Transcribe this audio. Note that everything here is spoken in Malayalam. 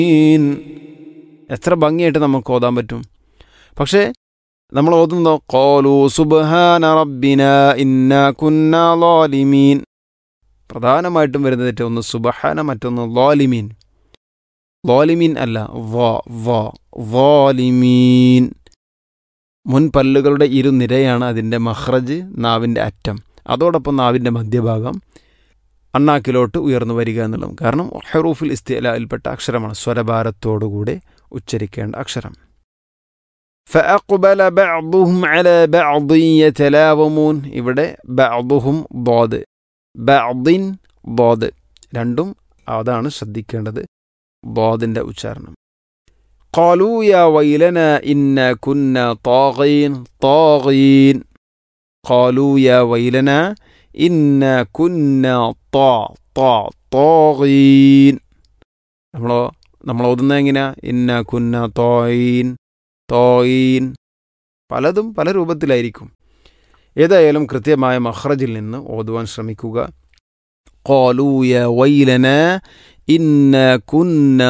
ഈൻ. എത്ര ഭംഗിയായിട്ട് നമുക്ക് ഓതാൻ പറ്റും പക്ഷേ നമ്മൾ ഓതുന്നതോ കോലു സുബ്ഹാന റബ്ബിന ഇന്ന കുന്ന ലോലിമീൻ പ്രധാനമായിട്ടും വരുന്ന തെറ്റ് ഒന്ന് സുബഹാന മറ്റൊന്ന് ലോലിമീൻ ലോലിമീൻ അല്ല വോ വോ വോലിമീൻ മുൻ പല്ലുകളുടെ ഇരുനിരയാണ് അതിൻ്റെ മഹ്റജ് നാവിൻ്റെ അറ്റം അതോടൊപ്പം നാവിൻ്റെ മധ്യഭാഗം അണ്ണാക്കിലോട്ട് ഉയർന്നു വരിക എന്നുള്ളതും കാരണം ഹെറൂഫിൽ ഇസ്തിലയിൽപ്പെട്ട അക്ഷരമാണ് സ്വരഭാരത്തോടുകൂടെ ഉച്ചരിക്കേണ്ട അക്ഷരം فأقبل بعضهم على بعض يتلاومون ഇവിടെ بعضهم ضاد بعض ضاد രണ്ടും അതാണ് ശ്രദ്ധിക്കേണ്ടത് ضادന്റെ ഉച്ചാരണം قالوا يا ويلنا إنا كنا طاغين طاغين قالوا يا ويلنا إنا كنا طا طا طاغين നമ്മളോ നമ്മൾ ഓതുന്നത് എങ്ങനെയാ ഇന്ന കുന്ന തോയീൻ തോയീൻ പലതും പല രൂപത്തിലായിരിക്കും ഏതായാലും കൃത്യമായ മഹ്റജിൽ നിന്ന് ഓതുവാൻ ശ്രമിക്കുക قالوا يا ويلنا إنا كنا